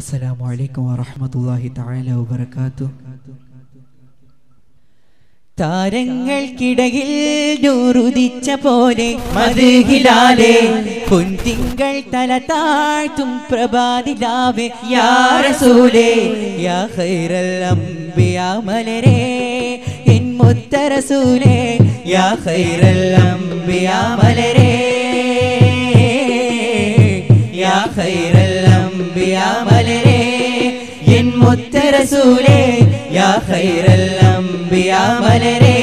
السلام عليكم ورحمة الله تعالى وبركاته താരങ്ങൾക്കിടയിൽ നൂറുദിച്ച പോലെ മധുഹിലാലെ പൊൻതിങ്കൾ തല താഴ്ത്തും പ്രഭാതിലാവെ യാ റസൂലേ യാ ഖൈറൽ അംബിയാ മലരേ എൻ മുത്ത റസൂലേ യാ ഖൈറൽ അംബിയാ മലരേ യാ ഖൈറൽ അംബിയാ മലരേ എൻ മുത്ത റസൂലേ യാ ഖൈറൽ അംബിയാ മലരേ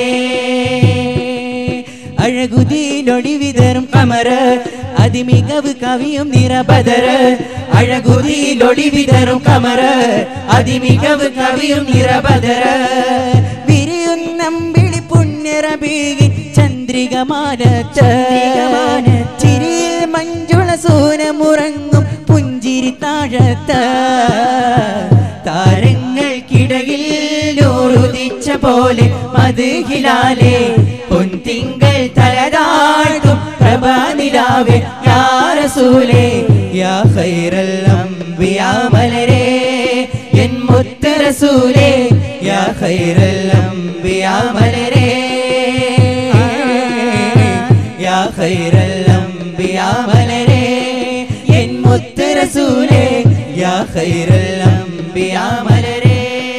അഴകുതിയിലൊളി വിതറും കമറ് അതിമികവ് കവിയും നിറബദറ് അഴകുതിയിലൊളി വിതറും കമറ് അതിമികവ് കവിയും നിറബദറ് വിരിയുന്നമ്പിളി പുണ്യറബീകി ചന്ദ്രിക മാനത്ത് ചിരിയിൽ മഞ്ജുള സൂനമുറങ്ങും പുഞ്ചിരി താഴത്ത് താരങ്ങൾക്കിടയിൽ നൂറുദിച്ച പോലെ മധുഹിലാലെ പൊൻതിങ്കൾ തലതാഴ്ത്തും പ്രഭാനിലാവെ യാ റസൂലേ യാ ഖൈറൽ അംബിയാ മലരേ എൻ മുത്ത റസൂലേ യാ ഖൈറൽ അംബിയാ മലരേ യാ ഖൈറൽ അംബിയാ മലരേ എൻ മുത്ത റസൂലേ യാ ഖൈറൽ അംബിയാ മലരേ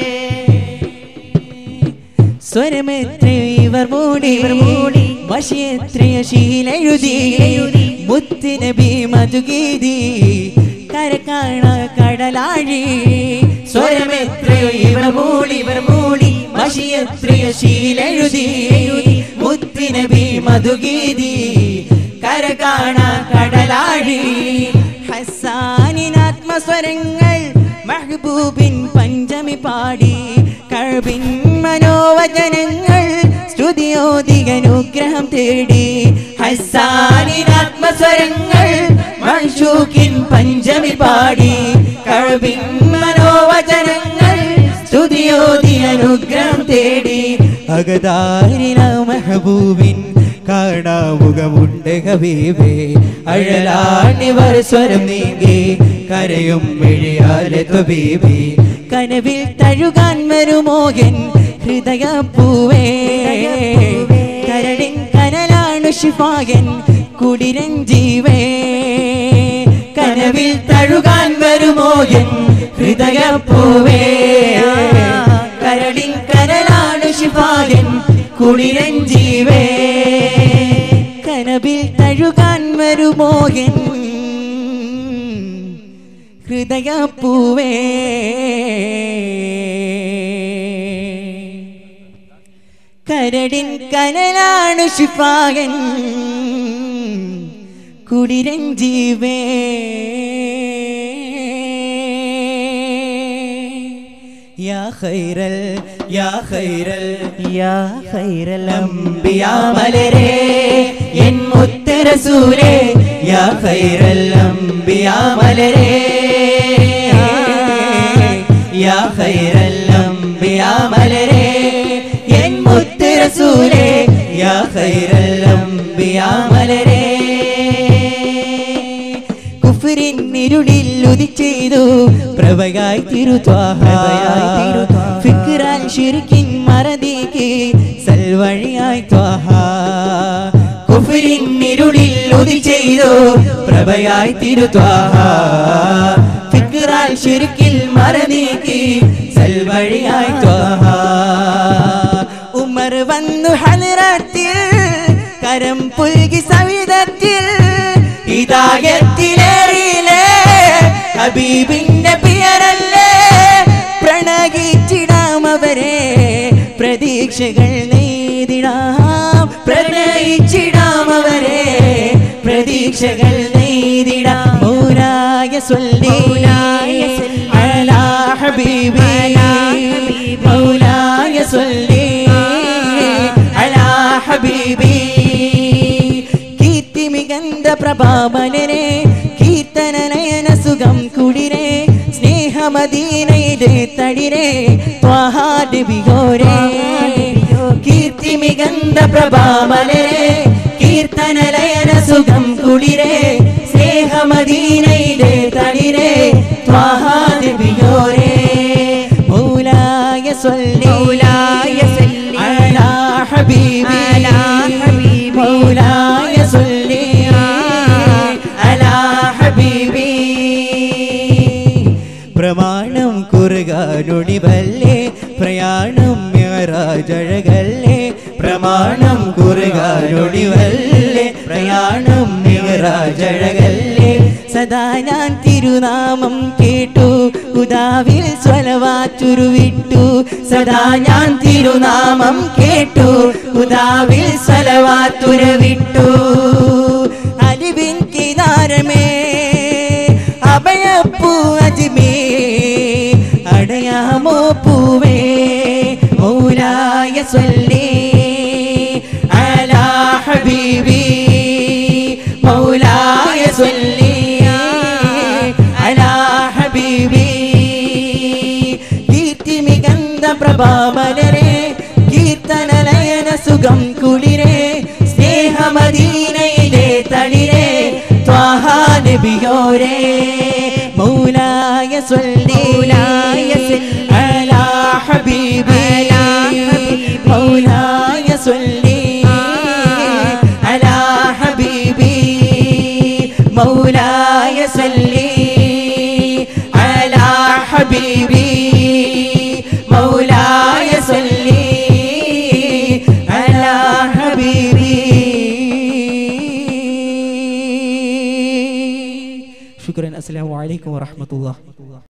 സ്വരമെത്രയോ ഇവർ മൂടി മൂടി വശിയെത്രയോ ശീലെഴുതി മുത്തുനബി മധുഗീതി കരക്കാണ കടലാഴി സ്വരമെത്രയോ ഇവർ മൂടി ഇവർ മൂടി വശിയെത്രയോ ശീലെഴുതി മുത്തുനബി മധുഗീതി കരകാണ കടലാഴി ഹസാനിനാത്മസ്വരങ്ങൾ മഹബൂബിൻ പഞ്ചമി പാടി കഴബിൻ മനോവചനങ്ങൾ സ്തുതിയോധികനുഗ്രഹം തേടി ഹസാനിനാത്മസ്വരങ്ങൾ മൻഷൂക്കിൻ പഞ്ചമി പാടി കഴബിൻ മനോവചനങ്ങൾ സ്തുതിയോധി അനുഗ്രഹം തേടി അകതാരിന മെഹബൂബിൻ കാണാമുഖമുണ്ട് ഹബീബേ അഴലാണിവർ സ്വരം നീങ്ങി കരയും മെഴിയാലെ തൊബീബി കനവിൽ തഴുകാൻ വരുമോഹൻ ഹൃദയ പൂവേ കരടിൻ കനലാണ് ശിഫാകൻ കുടിരൻ ജീവേ കനവിൽ തഴുകാൻ വരുമോഹൻ ഹൃദയ പൂവേ കരടിൻ കനലാണ് ശിഫാകൻ കുളിരൻ ജീവേ കനവിൽ തഴുകാൻ വരുമോഹൻ ഹൃദയ പൂവേ കരടിൻ കനലാണ് ശിഫാകൻ കുടിരൻ ജീവേ يا خير ال يا خير ال يا خير الأنبياء മലരേ എൻ മുത്ത റസൂലേ യാ ഖൈറൽ അംബിയാ മലരേ യാ ഖൈറൽ അംബിയാ മലരേ എൻ മുത്ത റസൂലേ യാ ഖൈറൽ അംബിയാ മലരേ കുഫറിൻ ഇരുളിൽ ഉദിച്ചെയ്തു പ്രഭയായി തിരുത്വാഹ ഫിക്റാൻ ശിരിക്കിൻ മറതീക്ക് സൽവഴിയായി ത്വാഹ കുഫറിൻ ഇരുളിൽ ഉദിച്ചെയ്തു പ്രഭയായി തിരുത്വാഹ ഫിക്റാൻ ശിരിക്കിൽ മറതീക്ക് സൽവഴിയായി ത്വാഹ ഉമർ വന്നു ഹലറത്തിൽ കരം പുൽകി സവിധത്തിൽ ഹിതായത്തിലേറിയില്ലേ ഹബീബിന്റെ പിയരല്ലേ പ്രണയിച്ചിടാം അവരെ പ്രതീക്ഷകൾ നെയ്തിടാം പ്രണയിച്ചിടാം അവരെ പ്രതീക്ഷകൾ നെയ്തിടാം മൗലായ സ്വല്ലി അലാ ഹബീബി മൗലായ സ്വല്ലി അലാ ഹബീബി കീർത്തി മികந்த പ്രഭാമലരെ കീർത്തന നയന സുഖം കുളിരെ സ്നേഹമദീനയിലെ തടിരെ ത്വാഹാദിബിയോരെ കീർത്തി മികந்த പ്രഭാമലരെ കീർത്തന ലയന സുഖം കുളിരെ സ്നേഹമദീനയിലെ തടിരെ ത്വാഹാദിബി حبيبي على حبيبي مولاي صل على حبيبي പ്രമാണം കുറുകാനൊടിവല്ലേ പ്രയാണം മികറാജഴകല്ലേ പ്രമാണം കുറുകാനൊടിവല്ലേ പ്രയാണം മികറാജഴകല്ലേ സദാ ഞാൻ തിരുനാമം കേട്ടു ഉദാവിൽ സ്വലവാറ്റുരുവിട്ടു സദാ ഞാൻ തിരുനാമം കേട്ടു ഉദാവിൽ സ്വലവാത്തുരവിട്ടു അലിവിൻ കിനാരമേ അഭയപ്പൂ അജ്മേ അടയാമോ പൂവേ മൗലായ സ്വല്ലി അലാ ഹബീബി മൗലായ സ്വല്ലി അലാ ഹബീബി കീർത്തി മികந்த പ്രഭാമലരെ കീർത്തനലയന സുഖം കുളിരെ സ്നേഹമദീനയിലെ തളിരെ ത്വാഹ നബിയോരേ മൗലായ സ്വല്ലി മൗലായ സ്വല്ലി അലാ ഹബീബി അലാ ഹബീബി മൗലായ സ്വല്ലി അലാ ഹബീബി മൗലായ സ്വല്ലി അലാ ഹബീബി മൗലായ സ്വല്ലി അലാ ഹബീബി ശുക്രൻ അസ്സലാമു അലൈക്കും വറഹ്മത്തുള്ളാഹി